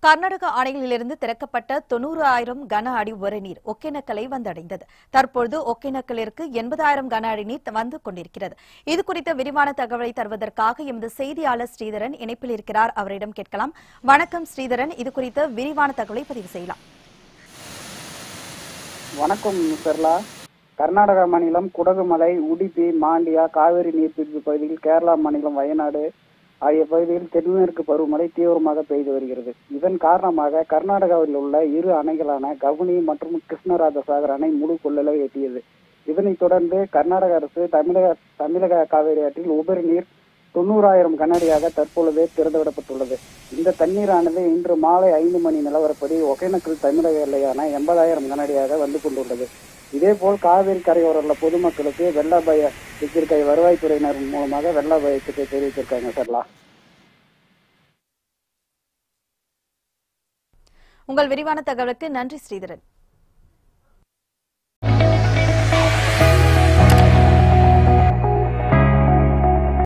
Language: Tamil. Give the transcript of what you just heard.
கர்நாடக அணைகளிலிருந்து திறக்கப்பட்ட தொன்னூறு ஆயிரம் கன அடி உரை நீர் ஒகேனக்கலை வந்தடைந்தது தற்பொழுது ஒகேனக்கலிற்கு எண்பதாயிரம் கன அடி நீர் வந்து கொண்டிருக்கிறது இது குறித்த விரிவான தகவலை தருவதற்காக எமது செய்தியாளர் ஸ்ரீதரன் இணைப்பில் இருக்கிறார் அவரிடம் கேட்கலாம் வணக்கம் ஸ்ரீதரன் இது குறித்த விரிவான தகவலை பதிவு செய்யலாம் வணக்கம் சர்லா கர்நாடகா மாநிலம் குடகுமலை உடுப்பி மாண்டியா காவிரி நீர்பிடிப்பு பகுதியில் கேரளா மாநிலம் வயநாடு ஆகிய பகுதியில் தென்மேற்கு பருவமழை தீவிரமாக பெய்து வருகிறது இதன் காரணமாக கர்நாடகாவில் உள்ள இரு அணைகளான கவுனி மற்றும் கிருஷ்ணராஜசாகர் அணை முழு கொள்ளளவை எட்டியது இதனைத் தொடர்ந்து கர்நாடக அரசு தமிழக தமிழக காவிரி ஆற்றில் உபரி நீர் தொண்ணூறாயிரம் கனஅடியாக தற்பொழுது திறந்துவிடப்பட்டுள்ளது இந்த தண்ணீரானது இன்று மாலை ஐந்து மணி நிலவரப்படி ஒகேனக்கல் தமிழக எல்லையான எண்பதாயிரம் கனஅடியாக வந்து கொண்டுள்ளது இதேபோல் காவிரி கரையோர உள்ள பொதுமக்களுக்கு வெள்ள அபாய எச்சரிக்கை வருவாய்த்துறையினர் மூலமாக வெள்ள அபாய எச்சரிக்கை தெரிவித்திருக்காங்க சர்லா உங்கள் விரிவான தகவலுக்கு நன்றி ஸ்ரீதரன்